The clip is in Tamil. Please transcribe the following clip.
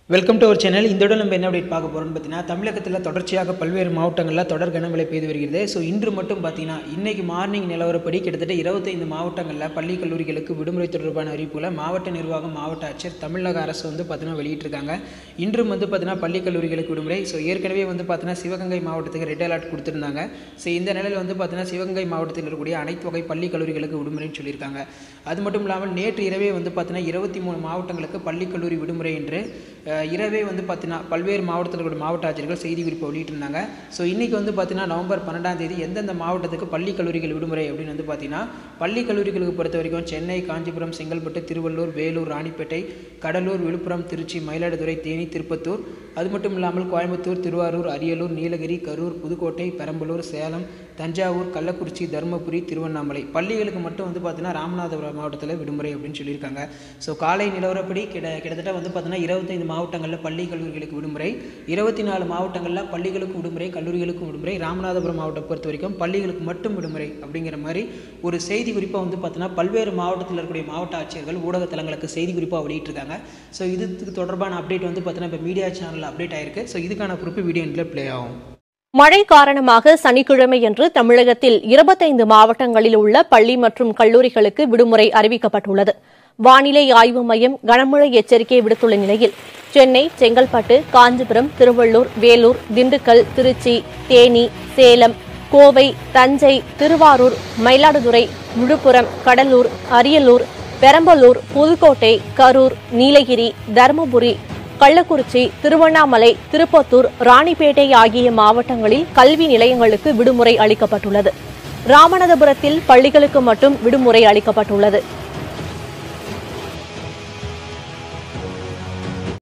வெல்கம் டு அவர் சேனல் இந்த இடம் நம்ம என்ன அப்டேட் பார்க்க போகிறோம்னு பார்த்தீங்கன்னா தமிழகத்தில் தொடர்ச்சியாக பல்வேறு மாவட்டங்களில் தொடர் கனமழை பெய்து வருகிறது ஸோ இன்று மட்டும் பார்த்தீங்கன்னா இன்னைக்கு மார்னிங் நிலவரப்படி கிட்டத்தட்ட இருபத்தைந்து மாவட்டங்களில் பள்ளி கல்லூரிகளுக்கு விடுமுறை தொடர்பான அறிவிப்புகளை மாவட்ட நிர்வாகம் மாவட்ட ஆட்சியர் தமிழக அரசு வந்து பார்த்தீங்கன்னா வெளியிட்டிருக்காங்க இன்றும் வந்து பார்த்தீங்கன்னா பள்ளி கல்லூரிகளுக்கு விடுமுறை ஸோ ஏற்கனவே வந்து பார்த்தீங்கன்னா சிவகங்கை மாவட்டத்துக்கு ரெட் அலர்ட் கொடுத்துருந்தாங்க ஸோ இந்த நிலையில் வந்து பார்த்தீங்கன்னா சிவகங்கை மாவட்டத்தில் இருக்கக்கூடிய அனைத்து வகை பள்ளி கல்லூரிகளுக்கு விடுமுறைன்னு சொல்லியிருக்காங்க அது மட்டும் இல்லாமல் நேற்று இரவே வந்து பார்த்தீங்கன்னா இருபத்தி மூணு மாவட்டங்களுக்கு பள்ளி கல்லூரி விடுமுறை என்று அஹ், இரவே வந்து பார்த்தீங்கன்னா பல்வேறு மாவட்டத்தில் இருக்கக்கூடிய மாவட்ட ஆட்சியர்கள் செய்தி குறிப்பு வெளியிட்டிருந்தாங்க ஸோ இன்றைக்கி வந்து பார்த்தீங்கன்னா நவம்பர் பன்னெண்டாம் தேதி எந்தெந்த மாவட்டத்துக்கு பள்ளி கல்லூரிகள் விடுமுறை அப்படின்னு வந்து பார்த்தீங்கன்னா பள்ளி கல்லூரிகளுக்கு பொறுத்த வரைக்கும் சென்னை காஞ்சிபுரம் செங்கல்பட்டு திருவள்ளூர் வேலூர் ராணிப்பேட்டை கடலூர் விழுப்புரம் திருச்சி மயிலாடுதுறை தேனி திருப்பத்தூர் அது மட்டும் இல்லாமல் கோயம்புத்தூர் திருவாரூர் அரியலூர் நீலகிரி கரூர் புதுக்கோட்டை பெரம்பலூர் சேலம் தஞ்சாவூர் கள்ளக்குறிச்சி தருமபுரி திருவண்ணாமலை பள்ளிகளுக்கு மட்டும் வந்து பார்த்தீங்கன்னா ராமநாதபுரம் மாவட்டத்தில் விடுமுறை அப்படின்னு சொல்லியிருக்காங்க ஸோ காலை நிலவரப்படி கிட கிட்டத்தட்ட வந்து பார்த்தீங்கன்னா இருபத்தைந்து மாவட்டங்களில் பள்ளி கல்லூரிகளுக்கு விடுமுறை இருபத்தி நாலு மாவட்டங்களில் பள்ளிகளுக்கு விடுமுறை கல்லூரிகளுக்கும் விடுமுறை ராமநாதபுரம் மாவட்டம் பொறுத்த வரைக்கும் பள்ளிகளுக்கு மட்டும் விடுமுறை அப்படிங்கிற மாதிரி ஒரு செய்தி குறிப்பாக வந்து பார்த்தீங்கன்னா பல்வேறு மாவட்டத்தில் இருக்கக்கூடிய மாவட்ட ஆட்சியர்கள் ஊடகத்தலங்களுக்கு செய்தி குறிப்பாக வெளியிட்டிருக்காங்க ஸோ இதுக்கு தொடர்பான அப்டேட் வந்து பார்த்தீங்கன்னா இப்போ மீடியா சேனலில் அப்டேட் ஆயிருக்கு ஸோ இதுக்கான குறிப்பு வீடியோ எண்டில் ப்ளே ஆகும் மழை காரணமாக சனிக்கிழமையன்று தமிழகத்தில் இருபத்தைந்து மாவட்டங்களில் உள்ள பள்ளி மற்றும் கல்லூரிகளுக்கு விடுமுறை அறிவிக்கப்பட்டுள்ளது வானிலை ஆய்வு மையம் கனமழை எச்சரிக்கை விடுத்துள்ள நிலையில் சென்னை செங்கல்பட்டு காஞ்சிபுரம் திருவள்ளூர் வேலூர் திண்டுக்கல் திருச்சி தேனி சேலம் கோவை தஞ்சை திருவாரூர் மயிலாடுதுறை விழுப்புரம் கடலூர் அரியலூர் பெரம்பலூர் புதுக்கோட்டை கரூர் நீலகிரி தருமபுரி கள்ளக்குறிச்சி திருவண்ணாமலை திருப்பத்தூர் ராணிப்பேட்டை ஆகிய மாவட்டங்களில் கல்வி நிலையங்களுக்கு விடுமுறை அளிக்கப்பட்டுள்ளது ராமநாதபுரத்தில் பள்ளிகளுக்கு மட்டும் விடுமுறை அளிக்கப்பட்டுள்ளது